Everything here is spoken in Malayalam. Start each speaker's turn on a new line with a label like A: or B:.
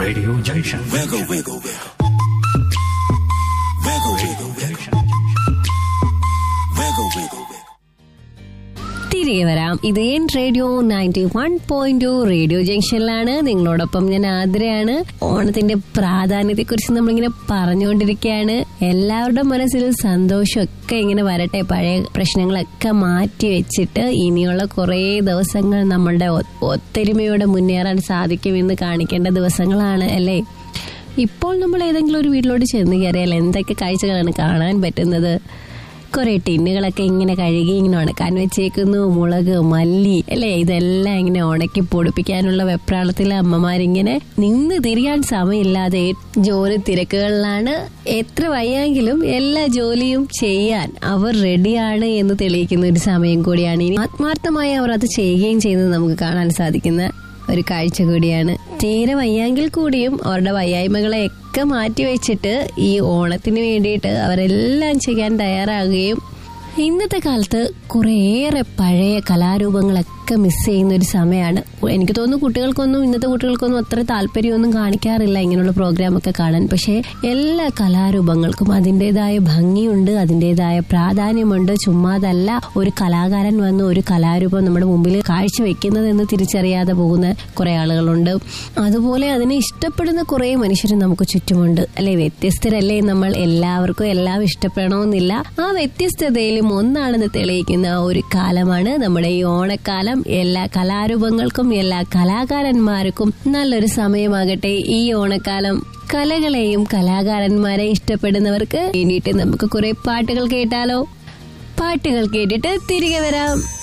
A: Radio Junction.
B: Wiggle, wiggle, wiggle. Wiggle, wiggle, wiggle. Wiggle, wiggle, wiggle.
C: തിരികെ വരാം ഇത് എൻ radio ninety one point two radio ജംഗ്ഷനിലാണ് നിങ്ങളോടൊപ്പം ഞാൻ ആതിരയാണ് ഓണത്തിന്റെ പ്രാധാന്യത്തെ കുറിച്ച് നമ്മളിങ്ങനെ പറഞ്ഞുകൊണ്ടിരിക്കുകയാണ് എല്ലാവരുടെ മനസ്സിൽ സന്തോഷമൊക്കെ ഇങ്ങനെ വരട്ടെ പഴയ പ്രശ്നങ്ങളൊക്കെ മാറ്റി വെച്ചിട്ട് ഇനിയുള്ള കുറേ ദിവസങ്ങൾ നമ്മളുടെ ഒ- ഒത്തൊരുമയോടെ മുന്നേറാൻ സാധിക്കുമെന്ന് കാണിക്കേണ്ട ദിവസങ്ങളാണ് അല്ലേ ഇപ്പോൾ നമ്മൾ ഏതെങ്കിലും ഒരു വീട്ടിലോട്ട് ചെന്ന് കയറിയാൽ എന്തൊക്കെ കാഴ്ചകളാണ് കാണാൻ പറ്റുന്നത് കുറെ ടിന്നുകളൊക്കെ ഇങ്ങനെ കഴുകി ഇങ്ങനെ ഉണക്കാൻ വെച്ചേക്കുന്നു മുളക് മല്ലി അല്ലേ ഇതെല്ലാം ഇങ്ങനെ ഉണക്കി പൊടിപ്പിക്കാനുള്ള വെപ്രാളത്തിൽ അമ്മമാരിങ്ങനെ നിന്ന് തിരിയാൻ സമയമില്ലാതെ ജോലി തിരക്കുകളിലാണ് എത്ര വയ്യെങ്കിലും എല്ലാ ജോലിയും ചെയ്യാൻ അവർ റെഡിയാണ് എന്ന് തെളിയിക്കുന്ന ഒരു സമയം കൂടിയാണ് ഇനി ആത്മാർത്ഥമായി അവർ അത് ചെയ്യുകയും ചെയ്യുന്നത് നമുക്ക് കാണാൻ സാധിക്കുന്ന ഒരു കാഴ്ച കൂടിയാണ് തീരെ വയ്യാങ്കിൽ കൂടിയും അവരുടെ വയ്യായ്മകളെയൊക്കെ മാറ്റി വെച്ചിട്ട് ഈ ഓണത്തിന് വേണ്ടിയിട്ട് അവരെല്ലാം ചെയ്യാൻ തയ്യാറാകുകയും ഇന്നത്തെ കാലത്ത് കുറേയേറെ പഴയ കലാരൂപങ്ങളൊക്കെ മിസ് ചെയ്യുന്ന ഒരു സമയമാണ് എനിക്ക് തോന്നുന്നു കുട്ടികൾക്കൊന്നും ഇന്നത്തെ കുട്ടികൾക്കൊന്നും അത്ര താല്പര്യമൊന്നും കാണിക്കാറില്ല ഇങ്ങനെയുള്ള പ്രോഗ്രാമൊക്കെ കാണാൻ പക്ഷേ എല്ലാ കലാരൂപങ്ങൾക്കും അതിൻ്റെതായ ഭംഗിയുണ്ട് അതിൻ്റെതായ പ്രാധാന്യമുണ്ട് ചുമ്മാതല്ല ഒരു കലാകാരൻ വന്ന് ഒരു കലാരൂപം നമ്മുടെ മുമ്പിൽ കാഴ്ചവെക്കുന്നത് എന്ന് തിരിച്ചറിയാതെ പോകുന്ന കുറെ ആളുകളുണ്ട് അതുപോലെ അതിനെ ഇഷ്ടപ്പെടുന്ന കുറെ മനുഷ്യർ നമുക്ക് ചുറ്റുമുണ്ട് അല്ലെ വ്യത്യസ്തരല്ലേ നമ്മൾ എല്ലാവർക്കും എല്ലാം ഇഷ്ടപ്പെടണമെന്നില്ല ആ വ്യത്യസ്തതയിലും ഒന്നാണെന്ന് തെളിയിക്കുന്ന ഒരു കാലമാണ് നമ്മുടെ ഈ ഓണക്കാലം എല്ലാ കലാരൂപങ്ങൾക്കും എല്ലാ കലാകാരന്മാർക്കും നല്ലൊരു സമയമാകട്ടെ ഈ ഓണക്കാലം കലകളെയും കലാകാരന്മാരെയും ഇഷ്ടപ്പെടുന്നവർക്ക് വേണ്ടിയിട്ട് നമുക്ക് കുറെ പാട്ടുകൾ കേട്ടാലോ പാട്ടുകൾ കേട്ടിട്ട് തിരികെ വരാം